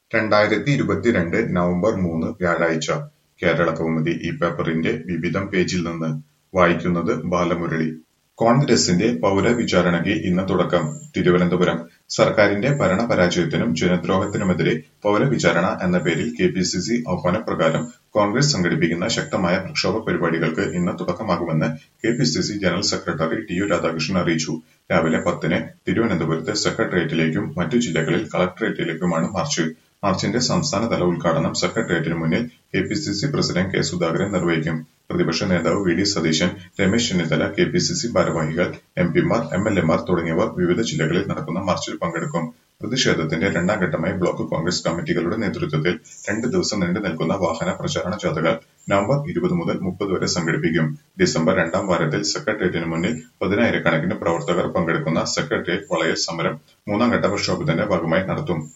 രണ്ടായിരത്തി ഇരുപത്തിരണ്ട് നവംബർ മൂന്ന് വ്യാഴാഴ്ച കേരളകൗമുദി ഈ പേപ്പറിന്റെ വിവിധം പേജിൽ നിന്ന് വായിക്കുന്നത് ബാലമുരളി കോൺഗ്രസിന്റെ പൗരവിചാരണയ്ക്ക് ഇന്ന് തുടക്കം തിരുവനന്തപുരം സർക്കാരിന്റെ ഭരണപരാജയത്തിനും ജനദ്രോഹത്തിനുമെതിരെ പൗരവിചാരണ എന്ന പേരിൽ കെപിസിസി ആഹ്വാനപ്രകാരം കോൺഗ്രസ് സംഘടിപ്പിക്കുന്ന ശക്തമായ പ്രക്ഷോഭ പരിപാടികൾക്ക് ഇന്ന് തുടക്കമാകുമെന്ന് KPCC general secretary T U Radhakrishnan അറിയിച്ചു രാവിലെ പത്തിന് തിരുവനന്തപുരത്ത് സെക്രട്ടേറിയറ്റിലേക്കും മറ്റു ജില്ലകളിൽ കളക്ടറേറ്റിലേക്കുമാണ് മാർച്ച് മാർച്ചിന്റെ സംസ്ഥാനതല ഉദ്ഘാടനം സെക്രട്ടേറിയറ്റിന് മുന്നിൽ കെപിസിസി പ്രസിഡന്റ് കെ സുധാകരൻ നിർവഹിക്കും പ്രതിപക്ഷ നേതാവ് V D Satheesan Ramesh Chennithala KPCC ഭാരവാഹികൾ എംപിമാർ എംഎൽഎമാർ തുടങ്ങിയവർ വിവിധ ജില്ലകളിൽ നടക്കുന്ന മാർച്ചിൽ പങ്കെടുക്കും പ്രതിഷേധത്തിന്റെ രണ്ടാം ഘട്ടമായി ബ്ലോക്ക് കോൺഗ്രസ് കമ്മിറ്റികളുടെ നേതൃത്വത്തിൽ രണ്ട് ദിവസം നീണ്ടു നിൽക്കുന്ന വാഹന പ്രചാരണ ജാഥകൾ നവംബർ ഇരുപത് മുതൽ മുപ്പത് വരെ സംഘടിപ്പിക്കും ഡിസംബർ രണ്ടാം വാരത്തിൽ സെക്രട്ടേറിയറ്റിന് മുന്നിൽ പതിനായിരക്കണക്കിന് പ്രവർത്തകർ പങ്കെടുക്കുന്ന സെക്രട്ടേറിയറ്റ് വളയ സമരം മൂന്നാം ഘട്ട പ്രക്ഷോഭത്തിന്റെ ഭാഗമായി നടത്തും